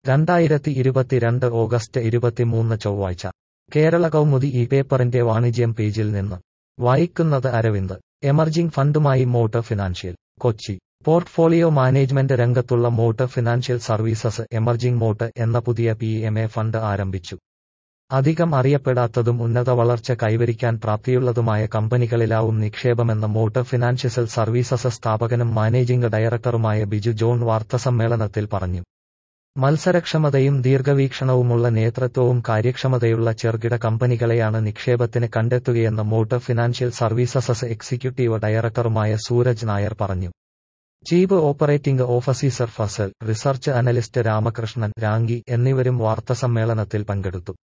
രണ്ടായിരത്തി ഇരുപത്തിരണ്ട് ഓഗസ്റ്റ് ഇരുപത്തിമൂന്ന് ചൊവ്വാഴ്ച കേരള കൗമുദി ഈ പേപ്പറിന്റെ വാണിജ്യം പേജിൽ നിന്ന് വായിക്കുന്നത് അരവിന്ദ് എമർജിംഗ് ഫണ്ടുമായി motor financial Kochi portfolio management രംഗത്തുള്ള motor financial services emerging moat എന്ന പുതിയ പി എം എ ഫണ്ട് ആരംഭിച്ചു അധികം അറിയപ്പെടാത്തതും ഉന്നത വളർച്ച കൈവരിക്കാൻ പ്രാപ്തിയുള്ളതുമായ കമ്പനികളിലാവും നിക്ഷേപമെന്ന് മോട്ടർ ഫിനാൻഷ്യൽ സർവീസസ് സ്ഥാപകനും മാനേജിംഗ് ഡയറക്ടറുമായ ബിജു ജോൺ വാർത്താസമ്മേളനത്തിൽ പറഞ്ഞു മത്സരക്ഷമതയും ദീർഘവീക്ഷണവുമുള്ള നേതൃത്വവും കാര്യക്ഷമതയുള്ള ചെറുകിട കമ്പനികളെയാണ് നിക്ഷേപത്തിന് കണ്ടെത്തുകയെന്ന് മോട്ടർ ഫിനാൻഷ്യൽ സർവീസസ് എക്സിക്യൂട്ടീവ് ഡയറക്ടറുമായ സൂരജ് നായർ പറഞ്ഞു chief operating officer Fazal research analyst Ramakrishnan Ranki എന്നിവരും വാർത്താസമ്മേളനത്തിൽ പങ്കെടുത്തു